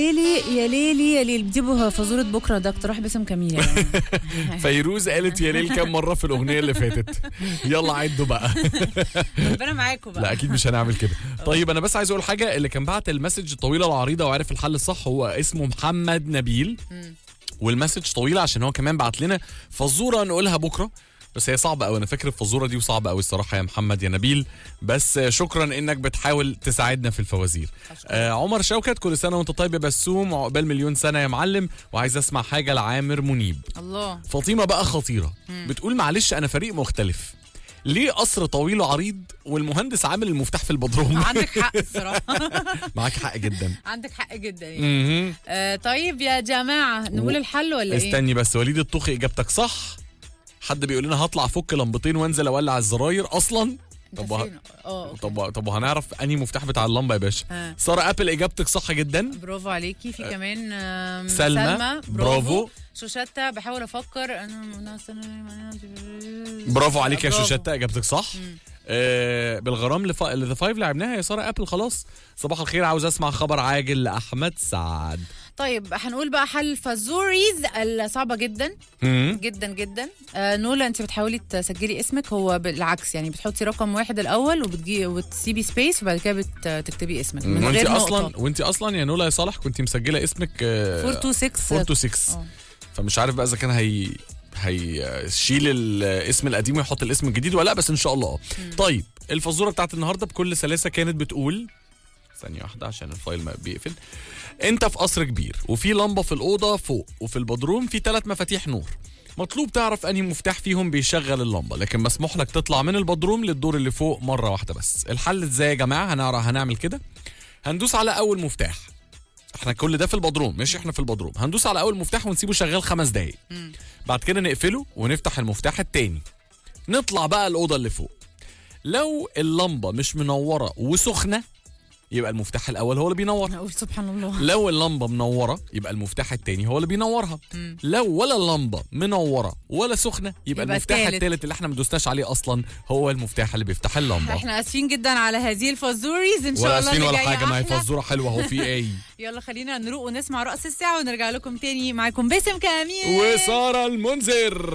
ليلي يا ليلي يا ليلي دي بها فزورة بكرة ده اقتراح باسم كميل يعني فيروز قالت يا ليل كام مره في الاغنيه اللي فاتت يلا عدوا بقى ربنا معاكم بقى لا اكيد مش هنعمل كده طيب انا بس عايز اقول حاجه اللي كان بعت المسج الطويله العريضه وعارف الحل الصح هو اسمه محمد نبيل والمسج طويله عشان هو كمان بعت لنا فزوره نقولها بكره بس هي صعبه قوي انا فاكر الفزوره دي وصعبه قوي الصراحه يا محمد يا نبيل بس شكرا انك بتحاول تساعدنا في الفوازير آه عمر شوكت كل سنه وانت طيب يا بسوم وعقبال مليون سنه يا معلم وعايز اسمع حاجه لعامر منيب الله فاطمه بقى خطيره بتقول معلش انا فريق مختلف ليه قصر طويل وعريض والمهندس عامل المفتاح في البدروم عندك حق الصراحة معاك حق جدا عندك حق جدا يعني مهم. آه طيب يا جماعة نقول الحل ولا ايه؟ استني بس وليد الطوخي اجابتك صح حد بيقول لنا هطلع افك لمبتين وانزل اولع الزراير اصلا أنت طب وه- فين؟ اه أوكي. طب طب وهنعرف انهي مفتاح بتاع اللمبه يا باشا ها. ساره ابل اجابتك صح جدا برافو عليكي في كمان آم، سلمى، برافو. شوشتة بحاول افكر انا برافو عليك يا برافو. شوشتة اجابتك صح آه بالغرام لف... لذا فايف لعبناها يا ساره ابل خلاص صباح الخير عاوز اسمع خبر عاجل لاحمد سعد طيب هنقول بقى حل فازوريز الصعبة جدا مم. جدا جدا آه نولا انت بتحاولي تسجلي اسمك هو بالعكس يعني بتحطي رقم واحد الاول وبتجي وتسيبي سبيس وبعد كده بتكتبي اسمك من وانت غير اصلا نقطة وانت اصلا يا نولا يا صالح كنت مسجله اسمك آه، 426 426 اه. فمش عارف بقى اذا كان هي هيشيل الاسم القديم ويحط الاسم الجديد ولا لا بس ان شاء الله طيب الفزوره بتاعت النهارده بكل سلاسه كانت بتقول ثانيه واحده عشان الفايل ما بيقفل انت في قصر كبير وفي لمبه في الاوضه فوق وفي البدروم في ثلاث مفاتيح نور مطلوب تعرف انهي مفتاح فيهم بيشغل اللمبه لكن مسموح لك تطلع من البدروم للدور اللي فوق مره واحده بس الحل ازاي يا جماعه هنعرف هنعمل كده هندوس على اول مفتاح احنا كل ده في البدروم ماشي احنا في البدروم هندوس على اول مفتاح ونسيبه شغال خمس دقايق بعد كده نقفله ونفتح المفتاح التاني نطلع بقى الاوضه اللي فوق لو اللمبه مش منوره وسخنه يبقى المفتاح الاول هو اللي بينورها اقول سبحان الله لو اللمبه منوره يبقى المفتاح التاني هو اللي بينورها لو ولا اللمبه منوره ولا سخنه يبقى, يبقى المفتاح التالت. التالت اللي احنا ما دوسناش عليه اصلا هو المفتاح اللي بيفتح اللمبه احنا اسفين جدا على هذه الفازوريز ان شاء ولا الله اسفين اللي ولا جاية حاجه ما هي أحلى. فزوره حلوه هو في ايه يلا خلينا نروق ونسمع رأس الساعة ونرجع لكم تاني معاكم باسم كاميل وساره المنذر